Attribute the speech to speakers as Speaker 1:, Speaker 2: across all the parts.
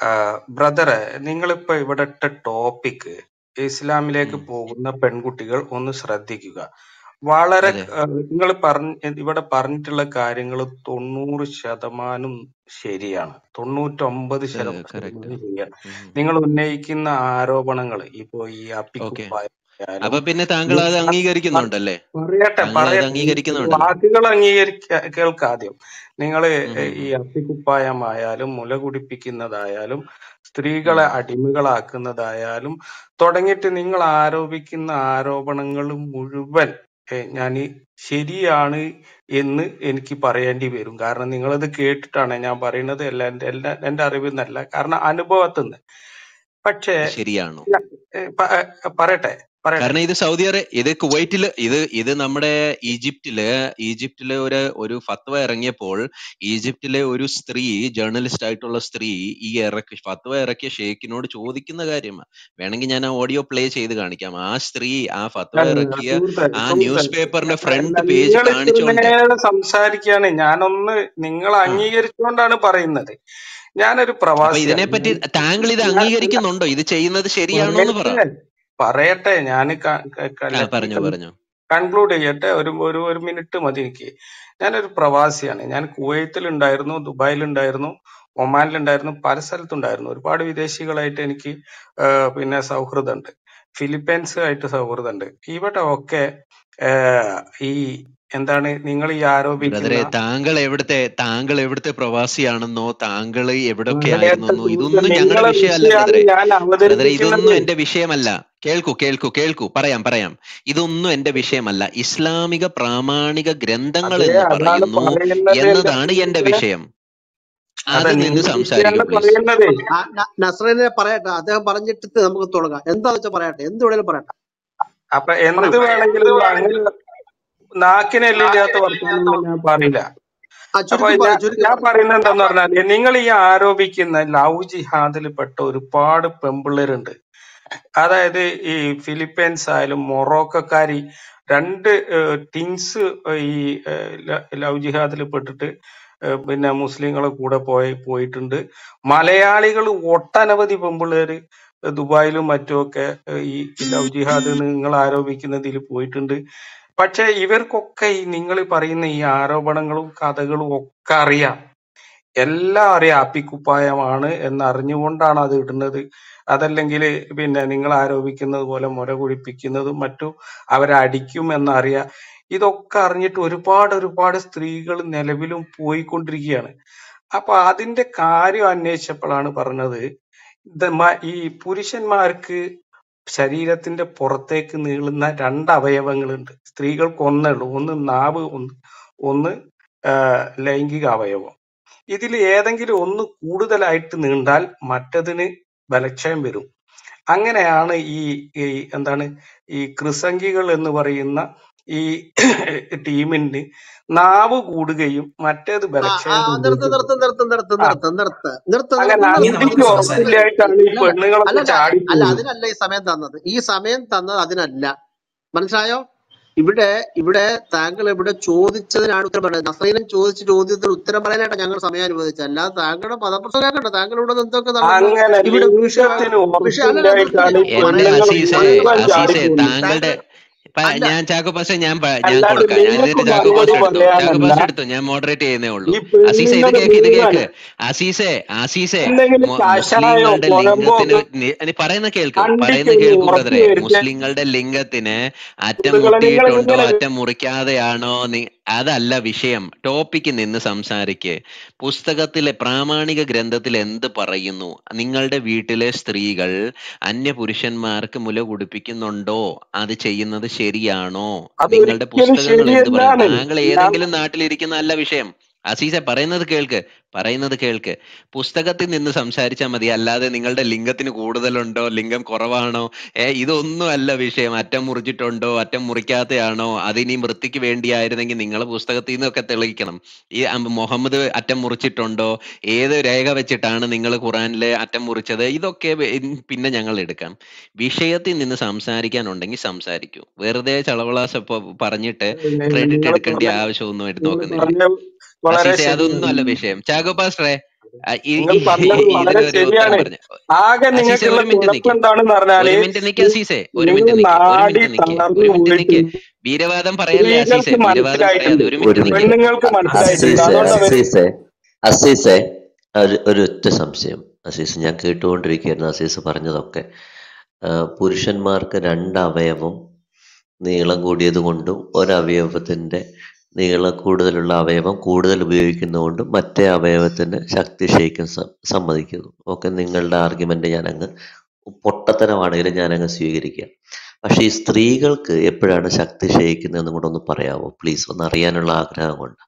Speaker 1: ബ്രദറെ നിങ്ങളിപ്പോ ഇവിടെ ഇട്ട ടോപ്പിക്ക് ഇസ്ലാമിലേക്ക്
Speaker 2: ഉം.
Speaker 1: പോകുന്ന പെൺകുട്ടികൾ ഒന്ന് ശ്രദ്ധിക്കുക വളരെ
Speaker 2: അതെ
Speaker 1: നിങ്ങൾ പറഞ്ഞ ഇവിടെ പറഞ്ഞിട്ടുള്ള കാര്യങ്ങൾ തൊണ്ണൂറ് ശതമാനം ശരിയാണ് തൊണ്ണൂറ്റൊമ്പത് ശതമാനം
Speaker 2: കറക്റ്റ്
Speaker 1: ശരിയാണ് നിങ്ങൾ ഉന്നയിക്കുന്ന ആരോപണങ്ങൾ ഇപ്പോ ഈ
Speaker 2: ഓക്കെ
Speaker 1: അപ്പിക്കുപ്പായാലും
Speaker 2: അപ്പൊ പിന്നെ താങ്കൾ അത് അംഗീകരിക്കുന്നുണ്ടല്ലേ
Speaker 1: പറയട്ടെ
Speaker 2: താങ്കൾ അത്
Speaker 1: പറയട്ടെ
Speaker 2: അംഗീകരിക്കുന്നുണ്ടല്ലോ
Speaker 1: വാക്കുകൾ അംഗീകരിക്ക കേൾക്കാദ്യം നിങ്ങൾ
Speaker 2: ഉം ഉം
Speaker 1: ഈ
Speaker 2: ഉം.
Speaker 1: അപ്പിക്കുപ്പായമായാലും മുല കുടിപ്പിക്കുന്നതായാലും സ്ത്രീകളെ
Speaker 2: ഉം.
Speaker 1: അടിമകളാക്കുന്നതായാലും തുടങ്ങിയിട്ട് നിങ്ങൾ ആരോപിക്കുന്ന ആരോപണങ്ങൾ മുഴുവൻ ഞാൻ ശരിയാണ് എന്ന് എനിക്ക് പറയേണ്ടി വരും കാരണം നിങ്ങളത് കേട്ടിട്ടാണ് ഞാൻ പറയുന്നത് അല്ല എന്റെ എല്ലാ എന്റെ അറിവിൽ നിന്നല്ല കാരണം അനുഭവത്തിൽ നിന്ന് പക്ഷേ
Speaker 2: ശരിയാണോ
Speaker 1: ഏ, പ- ഏ, പറയട്ടെ പറയട്ടെ
Speaker 2: കാരണം ഇത് സൗദി അറേ ഇത് കുവൈറ്റില് ഇത് ഇത് നമ്മുടെ ഈജിപ്തില് ഈജിപ്തിലെ ഒരു ഒരു ഫത്വ ഇറങ്ങിയപ്പോൾ ഈജിപ്തിലെ ഒരു സ്ത്രീ ജേർണലിസ്റ്റ് ആയിട്ടുള്ള സ്ത്രീ ഈ ഇറക്കി ഫത്വ ഇറക്കിയ ഷെയ്ഖിനോട് ചോദിക്കുന്ന കാര്യമാണ് വേണമെങ്കിൽ ഞാൻ ആ ഓഡിയോ പ്ലേ ചെയ്ത് കാണിക്കാം ആ സ്ത്രീ ആ ഫത്വ
Speaker 1: അല്ല,
Speaker 2: ഇറക്കിയ
Speaker 1: സുഹൃത്തെ
Speaker 2: ആ
Speaker 1: സുഹൃത്തെ
Speaker 2: ന്യൂസ് പേപ്പറിന്റെ ഫ്രണ്ട്
Speaker 1: അല്ല,
Speaker 2: പേജ്
Speaker 1: നിങ്ങൾ
Speaker 2: കാണിച്ചോണ്ട്
Speaker 1: ഇത്രനേരം സംസാരിക്കുകയാണ് ഞാനൊന്ന് നിങ്ങൾ
Speaker 2: ആ
Speaker 1: അംഗീകരിച്ചുകൊണ്ടാണ് പറയുന്നത് ഞാനൊരു
Speaker 2: അപ്പൊ
Speaker 1: പ്രവാസിയാണ്
Speaker 2: ഇതിനെപ്പറ്റി
Speaker 1: ഞാൻ
Speaker 2: താങ്കൾ ഇത്
Speaker 1: ഞാൻ അല്ല
Speaker 2: അംഗീകരിക്കുന്നുണ്ടോ ഇത് ചെയ്യുന്നത് ശരിയാണോ എന്ന് പറ
Speaker 1: പറയട്ടെ പറയട്ടെ ഞാൻ
Speaker 2: ആ പറഞ്ഞു പറഞ്ഞു
Speaker 1: കൺക്ലൂഡ് ചെയ്യട്ടെ ഒരു ഒരു ഒരു മിനിറ്റ് മതി എനിക്ക് ഞാനൊരു പ്രവാസിയാണ് ഞാൻ കുവൈത്തിലുണ്ടായിരുന്നു ദുബായിലുണ്ടായിരുന്നു ഒമാനിലുണ്ടായിരുന്നു പല സ്ഥലത്തുണ്ടായിരുന്നു ഒരുപാട് വിദേശികളായിട്ട് എനിക്ക് ആ, പിന്നെ സൗഹൃദമുണ്ട് ഫിലിപ്പൈൻസ് ആയിട്ട് സൗഹൃദമുണ്ട് ഇവിടെ ഒക്കെ ആ, ഈ എന്താണ് നിങ്ങൾ ഈ
Speaker 2: ബ്രദറെ
Speaker 1: ആരോപിക്കുന്ന
Speaker 2: താങ്കൾ എവിടുത്തെ താങ്കൾ എവിടുത്തെ പ്രവാസിയാണെന്നോ താങ്കൾ എവിടൊക്കെ
Speaker 1: പറയട്ടെ
Speaker 2: ആയിരുന്നെന്നോ
Speaker 1: സുഹൃത്തെ
Speaker 2: ഇതൊന്നും ഞങ്ങളുടെ
Speaker 1: നിങ്ങളെ
Speaker 2: വിഷയമല്ല
Speaker 1: വിഷയമാണ്
Speaker 2: ബ്രദറെ
Speaker 1: ഞാൻ
Speaker 2: ബ്രദറെ ഇതൊന്നും
Speaker 1: അവതരിപ്പിക്കുന്നത്
Speaker 2: എന്റെ വിഷയമല്ല കേൾക്കൂ കേൾക്കൂ കേൾക്കൂ പറയാം പറയാം ഇതൊന്നും എന്റെ വിഷയമല്ല ഇസ്ലാമിക പ്രാമാണിക ഗ്രന്ഥങ്ങൾ
Speaker 1: അതെ
Speaker 2: എന്ന്
Speaker 1: അതാണ്
Speaker 2: പറയുന്നു
Speaker 1: പറയുന്നത് എന്റെ
Speaker 2: എന്നതാണ് എന്റെ
Speaker 1: സുഹൃത്തെ
Speaker 2: വിഷയം
Speaker 1: അതെ
Speaker 2: അത് നിന്ന്
Speaker 1: നിങ്ങൾ
Speaker 2: സംസാരിക്കൂ
Speaker 1: വിഷയമാണ്
Speaker 2: പ്ലീസ്
Speaker 1: പറയുന്നത്
Speaker 3: ആ, ന- നസ്രനെ പറയട്ടെ അദ്ദേഹം പറഞ്ഞിട്ട് നമുക്ക് തുടങ്ങാം എന്താ വെച്ചാൽ പറയട്ടെ എന്ത് വേണേലും പറയട്ടെ
Speaker 1: അപ്പൊ എന്ത്
Speaker 3: പറയൂ
Speaker 1: വേണമെങ്കിലും അങ്ങനെ നാക്കിനെല്ലില്ലാത്ത വർത്തമാനങ്ങൾ ഞാൻ പറയില്ല
Speaker 3: ആ
Speaker 1: അപ്പൊ
Speaker 3: ചുരുക്കി പറ
Speaker 1: ഞാൻ
Speaker 3: ചുരുക്കി
Speaker 1: ഞാൻ
Speaker 3: പറ
Speaker 1: പറയുന്നത് എന്താന്ന് പറഞ്ഞാല് നിങ്ങൾ ഈ ആരോപിക്കുന്ന ലവ് ജിഹാദിൽ പെട്ട ഒരുപാട് പെമ്പിള്ളേരുണ്ട് അതായത് ഈ ഫിലിപ്പൈൻസ് ആയാലും മൊറോക്കക്കാരി രണ്ട് ടിങ്സ് ഈ ഏഹ്, ല- ലവ് ജിഹാദിൽ പെട്ടിട്ട് ഏഹ്, പിന്നെ മുസ്ലിങ്ങളെ കൂടെ പോയി പോയിട്ടുണ്ട് മലയാളികൾ ഒട്ടനവധി പെമ്പിള്ളേര് ദുബായിലും മറ്റുമൊക്കെ ഏഹ്, ഈ ലവ് ജിഹാദ് നിങ്ങൾ ആരോപിക്കുന്നതിൽ പോയിട്ടുണ്ട് പക്ഷെ ഇവർക്കൊക്കെ ഈ നിങ്ങൾ പറയുന്ന ഈ ആരോപണങ്ങളും കഥകളും ഒക്കെ അറിയാം എല്ലാം അറിയാം അപ്പിക്കുപ്പായമാണ് എന്ന് അറിഞ്ഞുകൊണ്ടാണ് അത് ഇടുന്നത് അതല്ലെങ്കിൽ പിന്നെ നിങ്ങൾ ആരോപിക്കുന്നത് പോലെ മുര കുഴിപ്പിക്കുന്നതും മറ്റും അവരെ അടിക്കും എന്നറിയാം ഇതൊക്കെ അറിഞ്ഞിട്ട് ഒരുപാട് ഒരുപാട് സ്ത്രീകൾ നിലവിലും പോയിക്കൊണ്ടിരിക്കുകയാണ് അപ്പൊ അതിന്റെ കാര്യം അന്വേഷിച്ചപ്പോഴാണ് പറഞ്ഞത് ഇത് മ- ഈ പുരുഷന്മാർക്ക് ശരീരത്തിന്റെ പുറത്തേക്ക് നീളുന്ന രണ്ട് അവയവങ്ങളുണ്ട് സ്ത്രീകൾക്ക് ഒന്നേ ഉള്ളൂ ഒന്ന് നാവ് ഒന്ന് ഒന്ന് ആ, ലൈംഗിക അവയവം ഇതിൽ ഏതെങ്കിലും ഒന്ന് കൂടുതലായിട്ട് നീണ്ടാൽ മറ്റതിന് ബലക്ഷയം വരും അങ്ങനെയാണ് ഈ ഈ എന്താണ് ഈ കൃസംഗികൾ എന്ന് പറയുന്ന ഈ ടീമിന് നാവ് കൂടുകയും മറ്റേത്
Speaker 3: ആ ആ
Speaker 1: ബലക്ഷയം
Speaker 3: നിർത്ത് നിർത്ത് നിർത്ത് നിർത്ത്
Speaker 1: ആ
Speaker 3: നിർത്ത് നിർത്ത് നിർത്ത്
Speaker 1: അങ്ങനെ
Speaker 3: നിർത്ത്
Speaker 4: ഇനി
Speaker 3: നിർത്ത്
Speaker 1: അന്തിക്ക്
Speaker 4: നമുക്ക്
Speaker 3: നിർത്ത്
Speaker 4: സംസാരിക്കാം
Speaker 1: ഉറപ്പില്ലായിട്ടാണ് ഈ
Speaker 3: അല്ലല്ല
Speaker 1: പെണ്ണുങ്ങളൊക്കെ
Speaker 3: അല്ലല്ല അല്ല
Speaker 1: ചാടിപ്പോകുന്നത്
Speaker 3: അതിനല്ല ഈ സമയം തന്നത് ഈ സമയം തന്നത് അതിനല്ല മനസ്സിലായോ ഇവിടെ ഇവിടെ താങ്കൾ ഇവിടെ ചോദിച്ചതിനാണ് ഉത്തരം പറയുന്നത് നസ്രീനും ചോദിച്ച ചോദ്യത്തിന് ഉത്തരം പറയാനായിട്ട് ഞങ്ങൾ സമയം അനുവദിച്ചത് അല്ലാതെ താങ്കളുടെ മതപ്രസംഗം കേട്ടോ താങ്കൾ ഇവിടെ നിന്ന് എന്തൊക്കെ നടന്നു
Speaker 1: അങ്ങനെ
Speaker 3: ഇവിടെ വിഷയ
Speaker 1: ലിംഗത്തിന്
Speaker 3: വിഷയ അല്ലല്ല
Speaker 1: ഉറപ്പില്ലായിട്ടാണ് ഈ
Speaker 3: നിർത്തില്ല
Speaker 2: എന്റെ
Speaker 3: പറയാൻ
Speaker 1: പെണ്ണുങ്ങൾ
Speaker 2: അസീസെ
Speaker 1: മുഴുവൻ
Speaker 2: അസീസെ
Speaker 1: ചാടിപ്പോകുന്നത്
Speaker 2: താങ്കളുടെ
Speaker 3: താങ്കൾ
Speaker 2: പ-
Speaker 3: അല്ല
Speaker 2: ഞാൻ ചാക്കോ പാസ്റ്റർ ഞാൻ പ- ഞാൻ
Speaker 1: അല്ലാതെ
Speaker 2: കൊടുക്കാം ഞാൻ
Speaker 1: നിങ്ങൾക്ക്
Speaker 2: എന്നിട്ട് ചാക്കോ
Speaker 1: മറുപടി
Speaker 2: പാസ്റ്റർ എടുത്തോ ചാക്കോ
Speaker 1: പറയാനല്ല
Speaker 2: പാസ്റ്റർ എടുത്തോ ഞാൻ മോഡറേറ്റ് ചെയ്യുന്നേ ഉള്ളൂ
Speaker 1: ഈ
Speaker 2: അസീസെ ഇത്
Speaker 1: പെണ്ണുങ്ങൾ
Speaker 2: കേക്ക് ഇത്
Speaker 1: മുഴുവൻ
Speaker 2: കേക്ക് അസീസെ അസീസെ
Speaker 1: എന്തെങ്കിലും
Speaker 2: മു-
Speaker 1: കഷായോ
Speaker 2: മുസ്ലിങ്ങളുടെ
Speaker 1: കുഴമ്പോ
Speaker 2: ലിംഗത്തിന്
Speaker 1: ഒക്കെ
Speaker 2: നി- ഇനി പറയുന്ന കേൾക്കൂ പറയുന്ന
Speaker 1: കണ്ടിട്ടൊന്ന്
Speaker 2: കേൾക്കൂ
Speaker 1: ഉറപ്പു
Speaker 2: ബ്രദറെ
Speaker 1: വരുത്തിയ
Speaker 2: മുസ്ലിങ്ങളുടെ ലിംഗത്തിന് അറ്റം
Speaker 1: സുഹൃത്തുക്കളെ നിങ്ങൾ
Speaker 2: മുട്ടിയിട്ടുണ്ടോ
Speaker 1: ഇങ്ങനെ
Speaker 2: അറ്റം മുറിക്കാതെയാണോ നി- അതല്ല വിഷയം ടോപ്പിക്ക് നിന്ന് സംസാരിക്ക് പുസ്തകത്തിലെ പ്രാമാണിക ഗ്രന്ഥത്തിൽ എന്ത് പറയുന്നു നിങ്ങളുടെ വീട്ടിലെ സ്ത്രീകൾ അന്യ പുരുഷന്മാർക്ക് മുല കുടിപ്പിക്കുന്നുണ്ടോ അത് ചെയ്യുന്നത് ശരിയാണോ നിങ്ങളുടെ
Speaker 1: അതൊരിക്കലും
Speaker 2: പുസ്തകങ്ങൾ എന്ത് പറയുന്നു
Speaker 1: ശരിയല്ലാണ്
Speaker 2: താങ്കൾ
Speaker 1: ഞാൻ
Speaker 2: ഏതെങ്കിലും നാട്ടിലിരിക്കുന്ന അല്ല വിഷയം അസീസെ പറയുന്നത് കേൾക്ക് പറയുന്നത് കേൾക്ക് പുസ്തകത്തിൽ നിന്ന് സംസാരിച്ചാൽ മതി അല്ലാതെ നിങ്ങളുടെ ലിംഗത്തിന് കൂടുതലുണ്ടോ ലിംഗം കുറവാണോ ഏ ഇതൊന്നും അല്ല വിഷയം അറ്റം മുറിച്ചിട്ടുണ്ടോ അറ്റം മുറിക്കാത്തയാണോ അതിനി വൃത്തിക്ക് വേണ്ടിയായിരുന്നെങ്കിൽ നിങ്ങൾ പുസ്തകത്തിൽ നിന്നൊക്കെ തെളിയിക്കണം ഈ അം- മുഹമ്മദ് അറ്റം മുറിച്ചിട്ടുണ്ടോ ഏത് രേഖ വെച്ചിട്ടാണ് നിങ്ങൾ ഖുറാനിലെ അറ്റം മുറിച്ചത് ഇതൊക്കെ വെ- ഇൻ- പിന്നെ ഞങ്ങൾ എടുക്കാം വിഷയത്തിൽ നിന്ന് സംസാരിക്കാനുണ്ടെങ്കിൽ സംസാരിക്കൂ വെറുതെ ചളവളാസ പ- പറഞ്ഞിട്ട് ക്രെഡിറ്റ്
Speaker 1: നിങ്ങൾ
Speaker 2: എടുക്കേണ്ട
Speaker 1: പറഞ്ഞ
Speaker 2: ആവശ്യമൊന്നും എടുത്ത്
Speaker 1: നിങ്ങൾ
Speaker 2: നോക്കുന്നില്ല
Speaker 1: പറഞ്ഞ വളരെ
Speaker 2: അസീസെ അതൊന്നും അല്ല
Speaker 1: ശരിയാണ്
Speaker 2: വിഷയം ചാഗോ പാസ്റ്ററെ ആ, ഈ-
Speaker 1: നിങ്ങൾ
Speaker 2: ഈ-
Speaker 1: പറഞ്ഞത് വളരെ
Speaker 2: ഇതിനൊരു ഉത്തരം
Speaker 1: ശരിയാണ്
Speaker 2: പറഞ്ഞു
Speaker 1: ആകെ
Speaker 2: അസീസെ
Speaker 1: നിങ്ങൾക്കുള്ള
Speaker 2: ഒരു മിനിറ്റ്
Speaker 1: കുഴപ്പം
Speaker 2: നിൽക്ക്
Speaker 1: എന്താണെന്ന് പറഞ്ഞാല്
Speaker 2: ഒരു മിനിറ്റ് നിൽക്ക് അസീസെ ഒരു
Speaker 1: നിങ്ങൾ
Speaker 2: മിനിറ്റ് നിൽക്ക് ഒരു
Speaker 1: നാടി
Speaker 2: മിനിറ്റ് നിൽക്ക്
Speaker 1: തളർന്നു
Speaker 2: ഒരു മിനിറ്റ്
Speaker 1: പോയിട്ട്
Speaker 2: നിൽക്ക് വീരവാദം പറയല്ലേ അസീസെ
Speaker 1: സ്ത്രീകൾക്ക്
Speaker 2: വീരവാദം
Speaker 1: മനസ്സിലായിട്ടുണ്ട്
Speaker 2: പറയാതെ ഒരു മിനിറ്റ്
Speaker 4: ഒരു
Speaker 2: നിൽക്ക്
Speaker 4: മിനിറ്റ്
Speaker 1: പെണ്ണുങ്ങൾക്ക് മനസ്സിലായിട്ടുണ്ട്
Speaker 4: അസീസെ
Speaker 1: അതുകൊണ്ട് അവര്
Speaker 4: അസീസെ അസീസെ ഒരു ഒരു ഒറ്റ സംശയം അസീസ് ഞാൻ കേട്ടുകൊണ്ടിരിക്കുകയായിരുന്നു അസീസ് പറഞ്ഞതൊക്കെ ആ, പുരുഷന്മാർക്ക് രണ്ട് അവയവം നീളം കൂടിയത് കൊണ്ടും ഒരവയവത്തിന്റെ നീളം കൂടുതലുള്ള അവയവം കൂടുതൽ ഉപയോഗിക്കുന്നതുകൊണ്ടും മറ്റേ അവയവത്തിന് ശക്തി ക്ഷയിക്കാൻ സ- സമ്മതിക്കുന്നു ഓക്കെ നിങ്ങളുടെ ആർഗ്യുമെന്റ് ഞാൻ അങ്ങ് പൊട്ടത്തരമാണെങ്കിലും ഞാൻ അങ്ങ് സ്വീകരിക്കാം പക്ഷെ ഈ സ്ത്രീകൾക്ക് എപ്പോഴാണ് ശക്തി ക്ഷയിക്കുന്നതെന്നും കൂടെ ഒന്ന് പറയാമോ പ്ലീസ് ഒന്ന് അറിയാനുള്ള ആഗ്രഹം കൊണ്ട്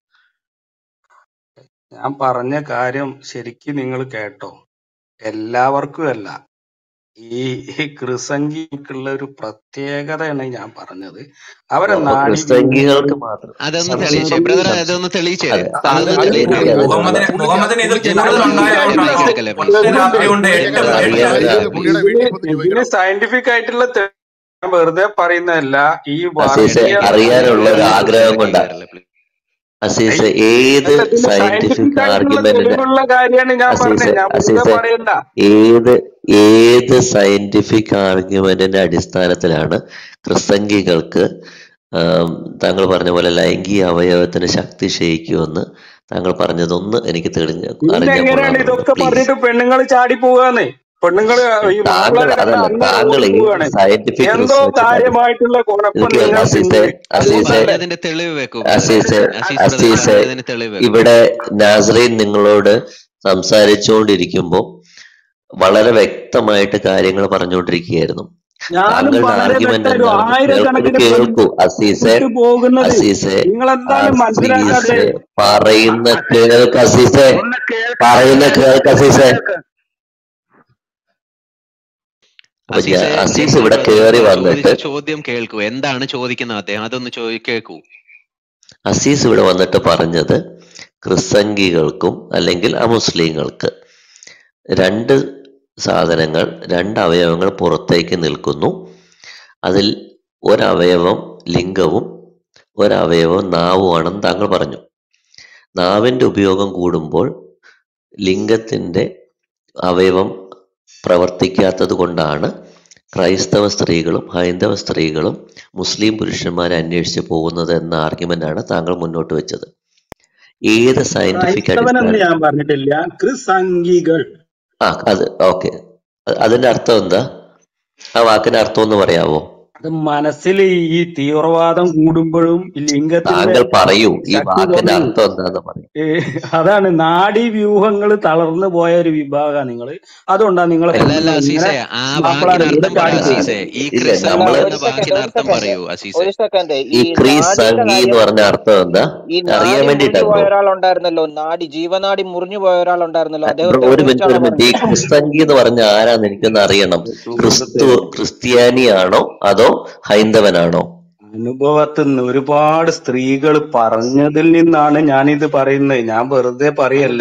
Speaker 1: ഞാൻ പറഞ്ഞ കാര്യം ശരിക്കും നിങ്ങൾ കേട്ടോ എല്ലാവർക്കും അല്ല ഈ ക്രിസംഗിക്കുള്ള ഒരു പ്രത്യേകതയാണ് ഞാൻ പറഞ്ഞത് അവരെ
Speaker 4: അപ്പൊ
Speaker 1: നാടി
Speaker 4: ക്രിസ്തംഗികൾക്ക് മാത്രം
Speaker 2: അതൊന്ന്
Speaker 4: സംശയം
Speaker 2: തെളിയിച്ചേ ബ്രദർ
Speaker 4: സംശയം
Speaker 2: അതൊന്ന് തെളിയിച്ചേ
Speaker 4: അതെ
Speaker 2: അതൊന്ന്
Speaker 1: അത്
Speaker 2: തെളിയിച്ചേ
Speaker 4: എനിക്ക് അതിനുള്ള
Speaker 5: മുഹമ്മദിന് മുഹമ്മദിന് ഇത്
Speaker 2: ജനറൽ
Speaker 5: കൂടുതൽ ഉണ്ടായതുകൊണ്ടാണോ
Speaker 2: എടുക്കല്ലേ
Speaker 5: ഒറ്റ
Speaker 2: പ്ലീസ്
Speaker 5: രാത്രി കൊണ്ട് എട്ട്
Speaker 2: ജനറൽ
Speaker 5: എട്ട്
Speaker 4: അറിയാവുന്ന
Speaker 5: രാത്രി
Speaker 6: പുള്ളിയുടെ വീട്ടിൽ പോയി
Speaker 1: ഇതിന്
Speaker 6: ചോദിക്കണം
Speaker 1: സയന്റിഫിക് ആയിട്ടുള്ള തെ- ഞാൻ വെറുതെ പറയുന്നതല്ല ഈ
Speaker 4: അസീസ്
Speaker 1: വർഗീയ
Speaker 4: അറിയാനുള്ള ഒരു
Speaker 2: ജനറൽ
Speaker 4: ആഗ്രഹം കൊണ്ടാ
Speaker 2: കയറല്ലേ പ്ലീസ്
Speaker 4: അസീസ് ഏത്
Speaker 1: അല്ല ഇതിന്
Speaker 4: സയന്റിഫിക്
Speaker 1: സയന്റിഫിക് ആയിട്ടുള്ള
Speaker 4: ആർഗ്യുമെന്റിന്
Speaker 1: തെളിവുള്ള കാര്യമാണ് ഞാൻ
Speaker 4: അസീസ്
Speaker 1: പറഞ്ഞത് ഞാൻ വെറുതെ
Speaker 4: അസീസ്
Speaker 1: പറയല്ല
Speaker 4: ഏത് ഏത് സയന്റിഫിക് ആർഗ്യുമെന്റിന്റെ അടിസ്ഥാനത്തിലാണ് ക്രിസ്തംഗികൾക്ക് ആം, താങ്കൾ പറഞ്ഞ പോലെ ലൈംഗിക അവയവത്തിന് ശക്തി ക്ഷയിക്കുമെന്ന് താങ്കൾ പറഞ്ഞതൊന്ന് എനിക്ക് തെളിഞ്ഞ അറിഞ്ഞാൽ
Speaker 1: ഇതെങ്ങനെയാണ്
Speaker 4: കൊള്ളാമെന്നുണ്ട്
Speaker 1: ഇതൊക്കെ
Speaker 4: പ്ലീസ്
Speaker 1: പറഞ്ഞിട്ട് പെണ്ണുങ്ങൾ ചാടി പോവാന്ന് പെണ്ണുങ്ങൾ ഈ
Speaker 4: താങ്കൾ
Speaker 1: മാപ്പിളരെ കണ്ട
Speaker 4: അതല്ല
Speaker 1: അങ്ങനെ
Speaker 4: താങ്കൾ
Speaker 1: ഓടി
Speaker 4: ഈ
Speaker 1: പോവാണ്
Speaker 4: സയന്റിഫിക്
Speaker 1: എന്തോ
Speaker 4: റിസർച്ചിന്റെ അടി
Speaker 1: കാര്യമായിട്ടുള്ള കുഴപ്പം
Speaker 4: എനിക്ക്
Speaker 1: നിങ്ങൾക്ക്
Speaker 4: അസീസെ
Speaker 1: ഉണ്ട്
Speaker 4: അസീസെ
Speaker 2: അപ്പൊ
Speaker 1: അതുകൊണ്ടല്ലേ
Speaker 2: പറഞ്ഞതിന്റെ തെളിവ് വെക്കൂ ബ്രദറെ
Speaker 4: അസീസെ
Speaker 2: അസീസ് ബ്രദർ
Speaker 4: അസീസെ
Speaker 2: പറഞ്ഞതിന് തെളിവ് വെക്കൂ
Speaker 4: ഇവിടെ നാസറീൻ നിങ്ങളോട് സംസാരിച്ചുകൊണ്ടിരിക്കുമ്പോൾ വളരെ വ്യക്തമായിട്ട് കാര്യങ്ങൾ പറഞ്ഞുകൊണ്ടിരിക്കുകയായിരുന്നു
Speaker 1: ഞാനും
Speaker 4: താങ്കളുടെ
Speaker 1: വളരെ
Speaker 4: ആർഗ്യുമെന്റ്
Speaker 1: വ്യക്തമായിട്ട്
Speaker 4: എന്താണെന്ന് കേൾക്കൂ
Speaker 1: ആയിരക്കണക്കിന്
Speaker 4: കേൾക്കൂ അസീസെ
Speaker 1: വിട്ടു പോകുന്നത്
Speaker 4: അസീസെ
Speaker 1: നിങ്ങൾ എന്താണ് മനസ്സിലാക്കാതെ
Speaker 4: അസീസെ പറയുന്ന കേൾക്ക് അസീസെ പറയുന്ന കേൾക്ക് അസീസെ അപ്പൊ ഞാൻ
Speaker 2: അസീസെ
Speaker 4: അസീസ്
Speaker 2: ജനറൽ
Speaker 4: ഇവിടെ
Speaker 2: ബ്രദർ
Speaker 4: കേറി
Speaker 2: ചോദിച്ച
Speaker 4: വന്നിട്ട്
Speaker 2: ചോദ്യം കേൾക്കൂ എന്താണ് ചോദിക്കുന്നത് അദ്ദേഹം അതൊന്ന് ചോ കേൾക്കൂ
Speaker 4: അസീസ് ഇവിടെ വന്നിട്ട് പറഞ്ഞത് ക്രിസ്തംഗികൾക്കും അല്ലെങ്കിൽ അമുസ്ലിങ്ങൾക്ക് രണ്ട് സാധനങ്ങൾ രണ്ട് അവയവങ്ങൾ പുറത്തേക്ക് നിൽക്കുന്നു അതിൽ ഒരവയവം ലിംഗവും ഒരവയവം നാവുമാണെന്ന് താങ്കൾ പറഞ്ഞു നാവിന്റെ ഉപയോഗം കൂടുമ്പോൾ ലിംഗത്തിന്റെ അവയവം പ്രവർത്തിക്കാത്തത് കൊണ്ടാണ് ക്രൈസ്തവ സ്ത്രീകളും ഹൈന്ദവ സ്ത്രീകളും മുസ്ലിം പുരുഷന്മാരെ അന്വേഷിച്ച് പോകുന്നത് എന്ന ആർഗ്യുമെന്റ് ആണ് താങ്കൾ മുന്നോട്ട് വെച്ചത് ഏത് സയന്റിഫിക്
Speaker 1: ക്രൈസ്തവനെന്ന്
Speaker 4: അടിസ്ഥാനം
Speaker 1: ഞാൻ പറഞ്ഞിട്ടില്ല ക്രിസംഗികൾ
Speaker 4: ആ അത് ഓക്കെ അതിന്റെ അർത്ഥം എന്താ ആ വാക്കിന്റെ അർത്ഥം ഒന്ന് പറയാവോ
Speaker 1: അത് മനസ്സിൽ ഈ തീവ്രവാദം കൂടുമ്പോഴും ഈ ലിംഗത്തിന്റെ
Speaker 4: താങ്കൾ പറയൂ ഈ
Speaker 1: ശക്തി
Speaker 4: വാക്കിന്റെ
Speaker 1: കുറയും
Speaker 4: അർത്ഥം എന്താന്ന് പറയൂ
Speaker 1: ഏ, അതാണ് നാഡീ വ്യൂഹങ്ങൾ തളർന്നു പോയ ഒരു വിഭാഗമാണ് നിങ്ങള് അതുകൊണ്ടാണ് നിങ്ങളെ
Speaker 2: അല്ല അല്ല
Speaker 1: പെണ്ണുങ്ങൾ ഇങ്ങനെ
Speaker 2: അസീസെ ആ
Speaker 1: മാപ്പിളാരെ
Speaker 2: വാക്കിന്
Speaker 1: കൂടെ
Speaker 2: അർത്ഥം പറ
Speaker 1: ചാടി പോകുന്നത്
Speaker 2: അസീസെ ഈ
Speaker 4: ഇല്ല
Speaker 2: ക്രിസംഗി
Speaker 4: നമ്മള്
Speaker 2: എന്ന
Speaker 7: ഒരു സെക്കൻഡ്
Speaker 2: വാക്കിന്
Speaker 7: ഒരു
Speaker 2: അർത്ഥം
Speaker 7: സെക്കൻഡ്
Speaker 2: പറയൂ അസീസെ
Speaker 7: ഒരു സെക്കൻഡ്
Speaker 4: ഈ
Speaker 7: ഈ
Speaker 4: ക്രീസ്
Speaker 7: നാടിന്റെ
Speaker 4: സംഗി എന്ന്
Speaker 7: കാര്യം
Speaker 4: പറഞ്ഞ അർത്ഥം എന്താ
Speaker 7: ഈ
Speaker 4: അറിയാൻ
Speaker 7: നാടി
Speaker 4: വേണ്ടിട്ടാ
Speaker 7: മുറിഞ്ഞു പോയ
Speaker 4: ബ്രോ
Speaker 7: ഒരാളുണ്ടായിരുന്നല്ലോ നാടി ജീവനാടി മുറിഞ്ഞു പോയ ഒരാളുണ്ടായിരുന്നല്ലോ
Speaker 4: ബ്രോ
Speaker 7: അദ്ദേഹത്തെ
Speaker 4: ഒരു മിനിറ്റ്
Speaker 7: കുറിച്ചാണോ
Speaker 4: ഒരു മിനിറ്റ് ഈ
Speaker 7: പറഞ്ഞത്
Speaker 4: ക്രിസ്തംഗി എന്ന് പറഞ്ഞ ആരാന്ന് എനിക്കൊന്ന് അറിയണം ക്രിസ്തു ക്രിസ്ത്യാനിയാണോ അതോ ഹൈന്ദവനാണോ
Speaker 1: അനുഭവത്തിൽ നിന്ന് ഒരുപാട് സ്ത്രീകൾ പറഞ്ഞതിൽ നിന്നാണ് ഞാൻ ഇത് പറയുന്നത് ഞാൻ വെറുതെ പറയല്ല